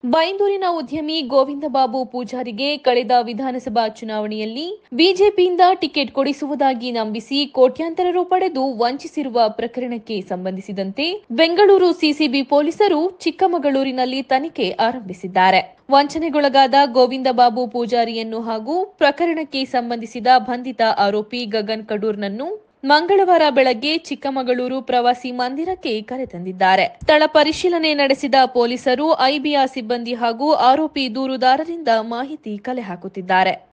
ಬೈಂದೂರಿನ ಉದ್ಯಮಿ ಗೋವಿಂದ ಬಾಬು ಪೂಜಾರಿಗೆ ಕಳೆದ ವಿಧಾನಸಭಾ ಚುನಾವಣೆಯಲ್ಲಿ ಬಿಜೆಪಿಯಿಂದ ಟಿಕೆಟ್ ಕೊಡಿಸುವುದಾಗಿ ನಂಬಿಸಿ ಕೋಟ್ಯಾಂತರ ರು ಪಡೆದು ವಂಚಿಸಿರುವ ಪ್ರಕರಣಕ್ಕೆ ಸಂಬಂಧಿಸಿದಂತೆ ಬೆಂಗಳೂರು ಸಿಸಿಬಿ ಪೊಲೀಸರು ಚಿಕ್ಕಮಗಳೂರಿನಲ್ಲಿ ತನಿಖೆ ಆರಂಭಿಸಿದ್ದಾರೆ ವಂಚನೆಗೊಳಗಾದ ಗೋವಿಂದ ಬಾಬು ಪೂಜಾರಿಯನ್ನು ಹಾಗೂ ಪ್ರಕರಣಕ್ಕೆ ಸಂಬಂಧಿಸಿದ ಬಂಧಿತ ಆರೋಪಿ ಗಗನ್ ಕಡೂರ್ನನ್ನು ಮಂಗಳವಾರ ಬೆಳಗ್ಗೆ ಚಿಕ್ಕಮಗಳೂರು ಪ್ರವಾಸಿ ಮಂದಿರಕ್ಕೆ ಕರೆತಂದಿದ್ದಾರೆ ಸ್ಥಳ ಪರಿಶೀಲನೆ ನಡೆಸಿದ ಪೊಲೀಸರು ಐಬಿಆರ್ ಸಿಬ್ಬಂದಿ ಹಾಗೂ ಆರೋಪಿ ದೂರುದಾರರಿಂದ ಮಾಹಿತಿ ಕಲೆ ಹಾಕುತ್ತಿದ್ದಾರೆ